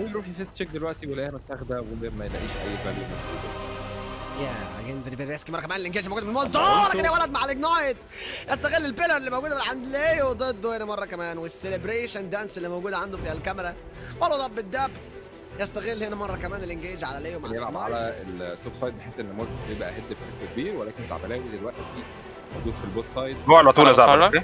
او يروح يفيس تشيك دلوقتي ويلاقيها متاخده وما يلاقيش اي فاليو يا اجين فيري فيري ريسكي مره كمان الانجيج موجود من مولتو لكن يا ولد مع الاجنايت يستغل البيلر اللي موجوده من عند ليو ضده هنا مره كمان والسليبريشن دانس اللي موجوده عنده في الكاميرا فولو اب بالدب يستغل هنا مره كمان الانجيج على ليو مع يلعب الإجنايت. على التوب سايد بحيث ان مولت يبقى هيد بشكل كبير ولكن زعبلاوي دلوقتي موجود في البوت سايد Go على طول يا Follow, زعبل follow. okay?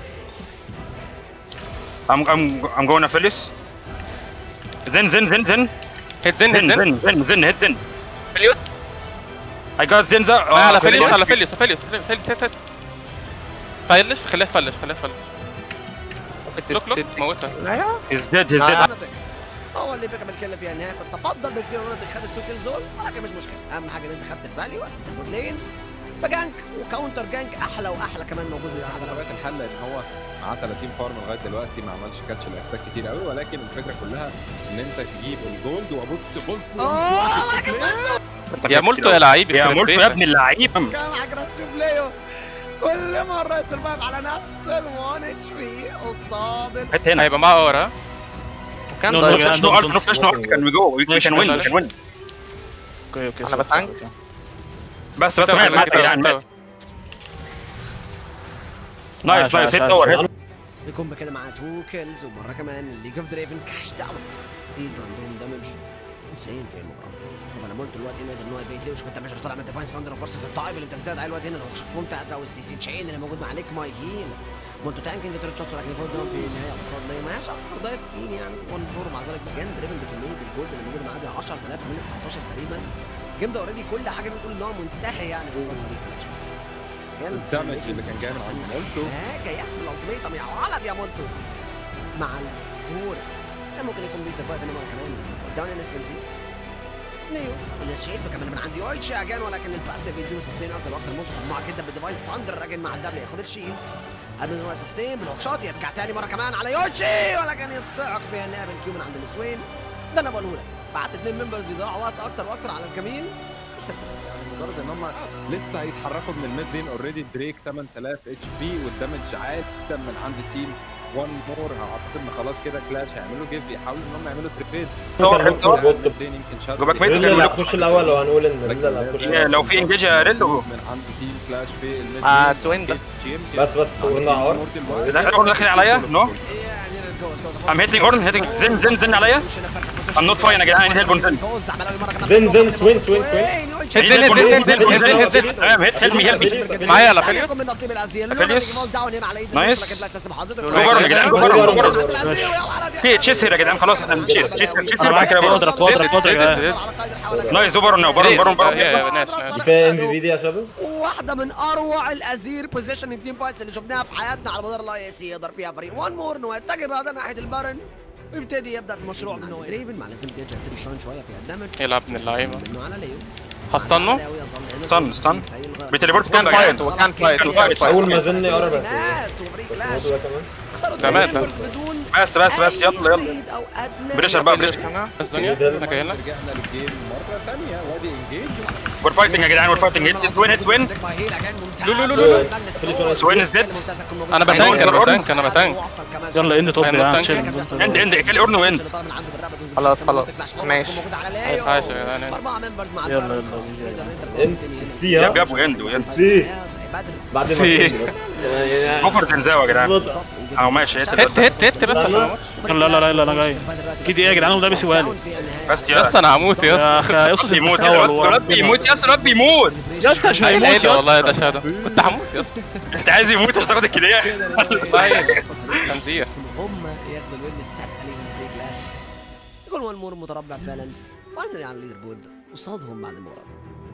I'm I'm I'm going to Phyllis. Zen Zen Zen Zen هيت زن هيت Zen زن Zen Zen Zen hit Zen. فيليوس I got Zenza. ما على Oh, فيليوس Phyllis. على فيليوس فيليوس فيليوس فيليوس فلش خليه فلش خليه فلش لوك لوك موتها He's dead he's dead. لوناتيك. هو اللي بيكمل الكل فيها النهايه كنت افضل بكثير لوناتيك خد التو كيلز دول ولكن مش مشكله اهم حاجه ان انت خدت الفاليو وقت البوت لين فجانك وكاونتر جانك احلى واحلى كمان موجود من على زعبلاوي طبيعه الحل ان هو معاه 30 فارم لغايه دلوقتي ما عملش كاتش الاجساد كتير قوي ولكن الفكره كلها ان انت تجيب الجولد وابص بولت اوه ولكن برضه يا مولتو يا لعيب يا يخرب مولتو يا بيتك. ابن اللعيب كم حاجه تشوف ليو كل مره يسرفايف على نفس ال 1 اتش بي قصاد ال- حط هنا هيبقى معاه اورا وكان No, no, ضايع yeah, no don't- ult don't no flash no smoke. ult can we go we, we ماشي، can win ماشي، we ماشي. can win اوكي اوكي أنا صح، بتعنك. أوكي. بس بس مات مات يا جدعان مات نايس عاش، نايس عاش، هيت عاش. اور هيت بيكون بكده معاه تو كيلز ومره كمان الليج اوف دريفن كاش اوت اكيد عندهم دامج انسين في المباراه شوف انا قلت دلوقتي انه يقدر ان هو يبيت ليه مش كنت مش طالع من ديفاين ساندر وفرصه الطائب اللي بتنساها على الوقت هنا الهوك شوت ممتازه والسي سي تشين اللي موجود مع نيك ماي هيل مولتو تانكينج تريد شوت لكن يفوت داون في النهايه قصاد ليه ماشي ضايف مين يعني 1 4 ومع ذلك جان دريفن بكميه الجولد اللي موجوده معاه دي 10000 من 19 تقريبا الجيم ده اوريدي كل حاجه بنقول ان هو منتهي يعني قصاد فريق مش بس جان الدامج اللي كان جاي من عند مولتو حاجه ياسم الالتيميتم يا ولد يا مولتو مع الجول كان ممكن يكون بيسرفايف هنا مره كمان داون انستنت دي نيو الشيس بكمل من عندي اويتش اجان ولكن الباس بيديله سستين افضل وقت الموت طماع جدا بالديفاين ساندر راجل مع الدبل ياخد الشيلز قبل ان هو سستين بالهوك شوت يرجع تاني مره كمان على يوتشي ولكن يتصعق فيها النهايه بالكيو من عند السوين ده انا بقوله لك بعد اثنين ممبرز يضيعوا وقت اكتر واكتر على الكمين خسرت مجرد ان هم لسه هيتحركوا من الميد لين اوريدي دريك 8000 اتش بي والدمج عالي جدا من عند تيم 1 مور اعتقد ان خلاص كده كلاش هيعملوا جيف يحاولوا ان هم يعملوا تريبيت Go يمكن back mid. ريلا اللي هتخش الاول لو هنقول ان ريلا اللي هتخش Yeah, الأول. لو في انجيج يا ريلو من عند تيم كلاش في الميد آه، لين. سوين ده. يمكن- بس بس قلنا عار ده اورن داخل عليا نو يعني I'm hitting Orn, hitting زن زن زن عليا I'm not fine يا جدعان I need help on زن زن زن سوين سوين سوين هيت زن هيت زن هيت زن هيت زن تمام هيت هيلب مي هيلب مي معايا على فيليوس من نصيب الازيل فيليوس. نايس نايس. جو بره يا جدعان جو بره جو بره في تشيس هنا يا جدعان خلاص احنا تشيس تشيس تشيس انا معاك كده في بره قدرة قدرة قدرة نايس بره بره بره بره يا يا نايس نايس دي فيها ام في بي دي يا شباب واحدة من أروع الأزير بوزيشن تيم بايتس اللي شفناها في حياتنا على مدار الاي اس يقدر فيها فريق وان مور إنه يتجه بعدها ناحية البارن ويبتدي يبدأ في مشروع من نوع دريفن مع الانفنتيج يبتدي شاين شوية في الدمج يلعب ابن اللعيبه منه على ليو هستنه استنى، استنى. بتليبورت وكان كده يا فايت جدعان وكان فايت وكان فايت. فايت اول ما زن قرب مات وفريق كلاش ده كمان خسروا تمام. اتنين members بدون بس بس بس أي يلا يلا lead أو أدنى بريشر بقى بريشر هنا بس دنيا انا جاي لك رجعنا للجيم مره ثانيه وادي انجيج we're fighting يا جدعان we're fighting it's win it's win لو لو لو لو سوين is dead. انا بتانك انا بتانك انا بتانك يلا اند توب يا هينط عم تانك. اند اند كل اورن وين خلاص، خلاص. ماشي. عايش يا جدعان اربعه ممبرز مع يلا، البارن. يلا، خلاص، يلا. نقدر انت ننتهي. السي يا ها بيابو اند وين السي يا بدر. بعد ما سي. تمشي بس يعني- اوفر زنزاوه يا جدعان بالظبط. اهو ماشي هيت هيت هيت هيت بس عشان أموت. لا لا لا لا انا جاي اكيد ايه يا جدعان ده بيسي والي بس يا يا اسطى انا هموت يا اسطى يا اخي يا اسطى بيموت تتخيل يا اسطى والله. الواد بيموت يا اسطى الواد بيموت يا اسطى مش ايوه هيموت يا والله اسطى ده شادو كنت هموت يا اسطى انت عايز يموت عشان تاخد الكده يا اخي والله تنزيح هم ياخدوا الوين السابقه ليهم في كلاش يكون وان مور متربع فعلا فاينلي على الليدر بورد قصادهم بعد المباراه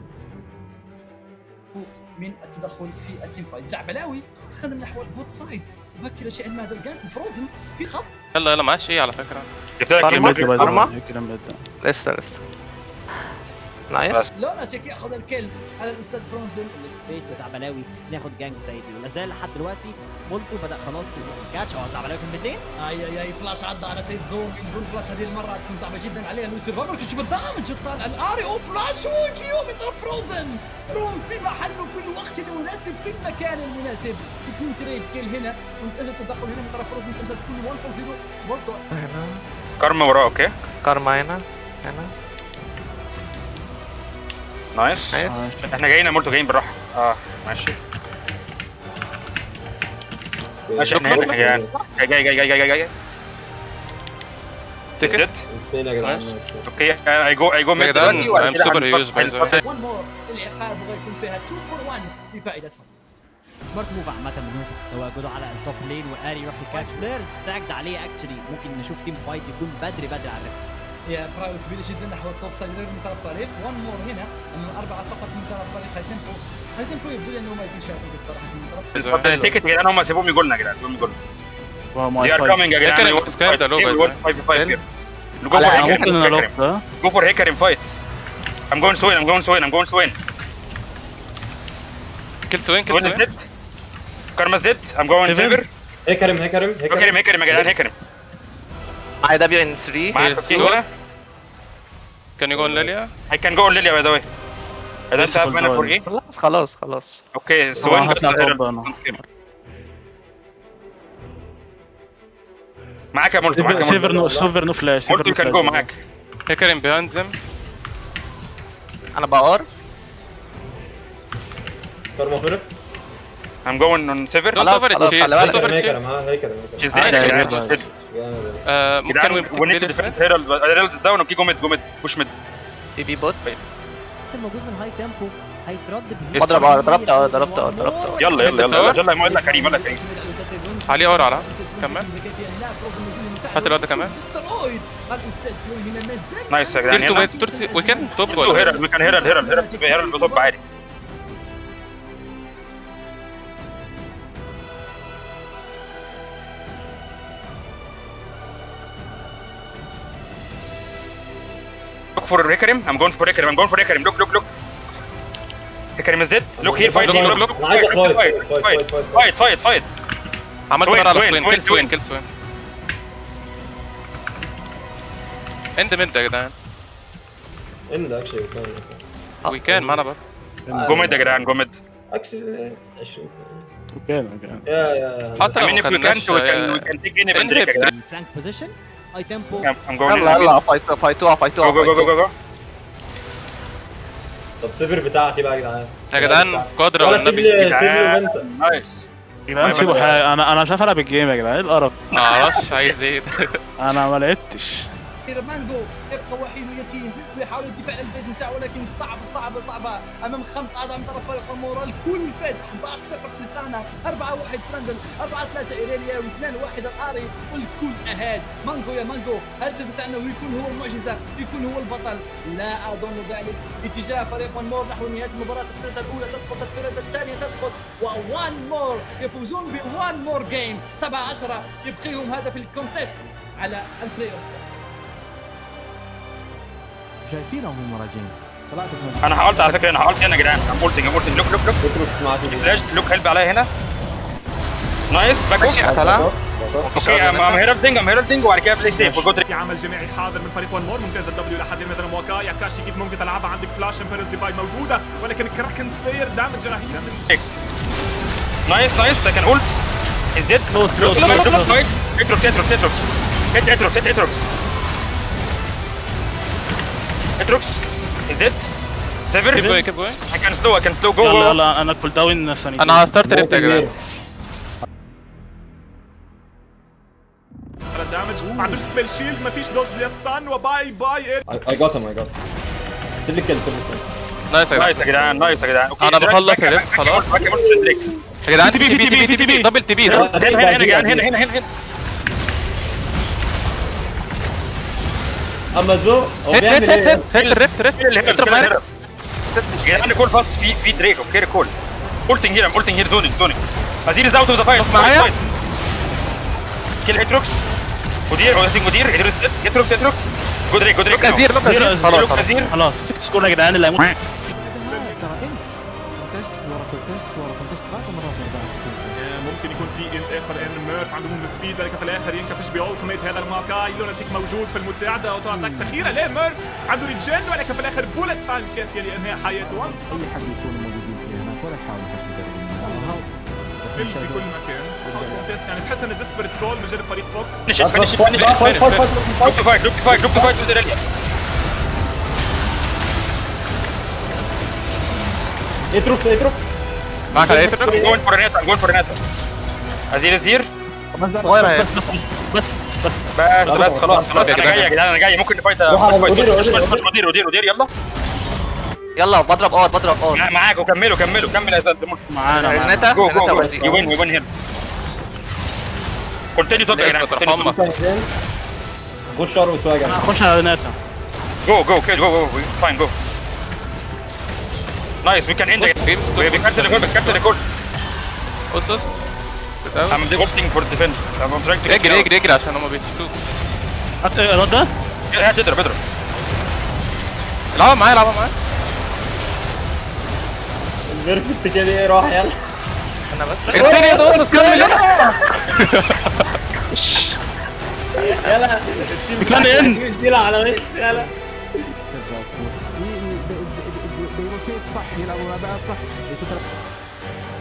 من التدخل في التيم فايت زعبلاوي تقدم نحو البوت سايد مبكر شيئا ما هذا الجانك فروزن في خط يلا يلا معاه شيء على فكره جبت لك أرمى. جيم. أرمى. أرمى لسه لسه نايس بس. لوناتيك ياخذ الكل على الاستاذ فروزن السبيس زعبلاوي ناخد جانج سايدي ولا زال لحد دلوقتي مولتو بدا خلاص كاتش اه زعبلاوي في الميدين اي اي اي فلاش عدى على سيف زون من دون فلاش هذه المره تكون صعبه جدا عليه لويس سيرفايفر شوف الدامج طالع الاري او فلاش وكيو من طرف فروزن روم في محله في الوقت المناسب في المكان المناسب يكون تريد كيل هنا وانتهى التدخل هنا من طرف فروزن كنت تكون 1 0 بولتو كارما وراه اوكي كارما هنا هنا نايس نايس احنا جايين يا مولتو جايين بالراحه اه ماشي ماشي احنا هنا جايين جاي جاي جاي جاي جاي جاي جاي تيكت انسان يا جدعان نايس. اوكي اي جو اي جو يا جدعان I'm super used by the way. 1 مور العقاب بغى يكون فيها 2 فور 1 لفائدتهم سمارت موف عامة من وقت تواجده على التوب لين وقاري يروح يكاتش بلايرز ستاكد عليه اكشلي ممكن نشوف تيم فايت يكون بدري بدري على الريفت هي براو كبيرة جدا نحو التوب سايد من طرف فريق 1 مور هنا اما أربعة فقط من طرف فريق هيتنفو هيتنفو يبدو لي انه ما يكونش هيعطيك الصراحة من طرف تيكت يا جدعان هم سيبوهم يقولنا يا جدعان سيبوهم يقولنا وما They are coming يا جدعان. Hikarim is scared, hello, guys. Go for على- ممكن انا Hikarim. لوك ده Go for Hikarim fight. I'm going Swain, I'm going Swain, I'm going Swain. كيل سوين كيل Swain is سوين dead. Karma's dead. I'm going Seven. Fever. هيكرم هيكرم Hikarim, هيكرم Hikarim يا جدعان Hikarim. معايا دبليو ان 3 معاك Yes, في good. هنا. كان يجون ليليا I can go on Lilia by the way. I don't لسه have في mana for الجوال. E. خلاص خلاص خلاص Okay, Swain طبعا goes هطلع to توب Herald. انا معاك يا مولتو معاك يا سيفر مولتو. نو سيفر نو فلاش سيفر مولتو نو كان فلاش. جو معاك. هيكرم بيهاند زم انا بار كارما فيرست I'm going on Fever. دونت اوفر خلاص، تشيز خلي دونت بالك. اوفر هيكرم تشيز ها هيكرم She's هيكرم dead يا جدعان. جامد. She's dead. جامد ممكن جدعان we we need to take defend this Herald. Herald is down. Okay, go mid, go mid. Push mid. بي بي بوت بس الموجود من هاي تيمبو هيترد يس. اضرب اه ضربت اه ضربت اه ضربت اه يلا يلا Mid يلا tower. يلا يلا يلا كريم يلا كريم. عليه اور على كمل هات الواد ده كمان. نايس يا جدعان تير تو هنا. ويت وي كان توب تو هيرالد كان هيرالد هيرالد هيرالد هيرالد بتوب عادي. Look for Hikarim. I'm going for Hikarim. I'm going for Hikarim. Look, look, look. Hikarim is dead. Look here, fight here. Look, look. انا عايز Fight, فايت fight, فايت fight. فايت فايت Fight, fight, fight. عملت سوين، نار على سوين، سوين سوين، كيل سوين سوين. كيل سوين اند ميد يا جدعان اند اكشلي وي كان معنا بقى Go mid يا جدعان. Go mid. اكشلي 20 سنه اوكي اوكي يا يا حتى I لو mean, ما if we خدناش can't, we can, we can take any End Drake يا جدعان. فلانك بوزيشن هاي تيمبو I'm I'm going يلا in. يلا فايت فايتوها Go, فايتوها go, go, go, فايتوها go, go. طب سيفر بتاعتي بقى يا جدعان يا جدعان قادرة ولا سيب والنبي لي سيب لي جدعان. وانت نايس. يا جدعان سيبوا حاجه انا انا مش عارف العب الجيم يا جدعان ايه القرف ما اعرفش عايز ايه انا ما لعبتش مانجو يبقى وحيد ويتيم ويحاول الدفاع عن البيز نتاعو ولكن صعبه صعبه صعبه امام خمس اعضاء من طرف فريق المورال كل فات 11 صفر كريستانا 4 1 ترندل 4 3 ايريليا و2 1 الاري والكل اهاد مانجو يا مانجو هل تستطيع انه يكون هو المعجزه يكون هو البطل لا اظن ذلك اتجاه فريق ون مور نحو نهايه المباراه الفرقه الاولى تسقط الفرقه الثانيه تسقط و1 مور يفوزون ب 1 مور جيم 7 10 يبقيهم هذا في الكونتست على البلاي اوف شايفينهم هم راجعين طلعت من انا حاولت على فكره انا حاولت هنا يا جدعان I'm ulting I'm ulting. Look, look, look. اترك معاك فلاش لوك هيلب عليا هنا نايس باك اوف قتلها اوكي ام ام هيرالدينج ام هيرالدينج وبعد كده بلاي سيف وجو في عمل جماعي حاضر من فريق ون مور ممتاز الدبليو لحد مثلا موكاي كاشي كيف ممكن تلعبها عندك فلاش امبيرس ديفايد موجوده ولكن كراكن سلاير دامج رهيب نايس نايس I can ult He's dead صوت Look, صوت look, look, look, صوت look. Aatrox, Aatrox, Aatrox. Hit Aatrox, hit Aatrox. Aatrox is dead. Sever. كيب جوين كيب جوين I can slow, I can slow. Go, يلا go. يلا انا كول داون ثانيه انا هستارت ريفت يا جدعان على الدامج ما عندوش سبيل شيلد ما فيش دوج ليستان وباي باي اي جوت هيم اي جوت سيب لي كيل سيب لي كيل نايس يا جدعان نايس يا جدعان نايس يا جدعان اوكي أنا دلوقتي بخلص back- الريف، back- back- خلاص. back- back- back- دريك. يا جدعان تي بي، تي بي تي بي، تي بي تي بي. دبل تي بي هنا هنا هنا يا جدعان هنا هنا هنا هنا اما زو هو هيت هيت بيعمل هيت ايه؟ هيت الريفت ريفت اللي هنا اضرب معاك يا جدعان كول فاست في في دريك اوكي كول ulting here I'm ulting here zoning zoning Azir is out of the fight معايا؟ kill Aatrox مدير ulting مدير Aatrox Aatrox جو دريك جو دريك لوك ازير لوك ازير خلاص خلاص لوك خلاص أزير. خلاص سكت سكور يا جدعان اللي هيموت ترى انت كونتست ورا كونتست ورا كونتست ثلاث مرات ورا بعض ممكن يكون في انت اخر ان ميرف عنده موفمنت سبيد ولكن في الاخر ينكفش بالتيميت هذا الماكاي لوناتيك موجود في المساعده اوتو اتاك سخيره ليه ميرف عنده ريجن ولكن في الاخر بولت تايم كافيه لانهاء حياته وانس اي حد يكون موجودين فيها هناك ولا يحاول حد يقرب منها كل في كل مكان كونتست يعني تحس انه ديسبرت كول من جانب فريق فوكس فينش فينش فينش فايت فايت فايت جروب تو فايت جروب تو فايت جروب تو فايت with Irelia. اتروف اتروف معاك على ايه فكرة؟ I'm going for Renata I'm going for Renata Azir is here بس بس بس بس بس بس بس خلاص خلاص يا انا جدعان. جاي يا جدعان انا جاي ممكن نفايت روح على نفايت. أودير، خش أودير، خش خش ودير ودير ودير يلا يلا بضرب ار بضرب ار مع- معاك وكملوا كملوا كمل يا زلمه معانا معانا رناتا جو جو رناتا جو وردي يو وين يو وين هير كونتينيو توب يا جدعان يا continue top. امك خش شر وتواجع خش على ناتا Go, go, kid, go, go, go. Fine, go. Nice, we can end it. We, we cancel the goal, we cancel the goal. اسس بتقوي. I'm devoting for defense. I'm trying to اجري اجري اجري عشان هما بيشوفوك هات الواد ده هات اضرب اضرب. العبها معايا العبها معايا البيرفكت كده ايه راح يلا انا بس التاني يا دوس كمل يلا كان ان اديله على وش يلا بيروتيت صح يلعبوا اداء صح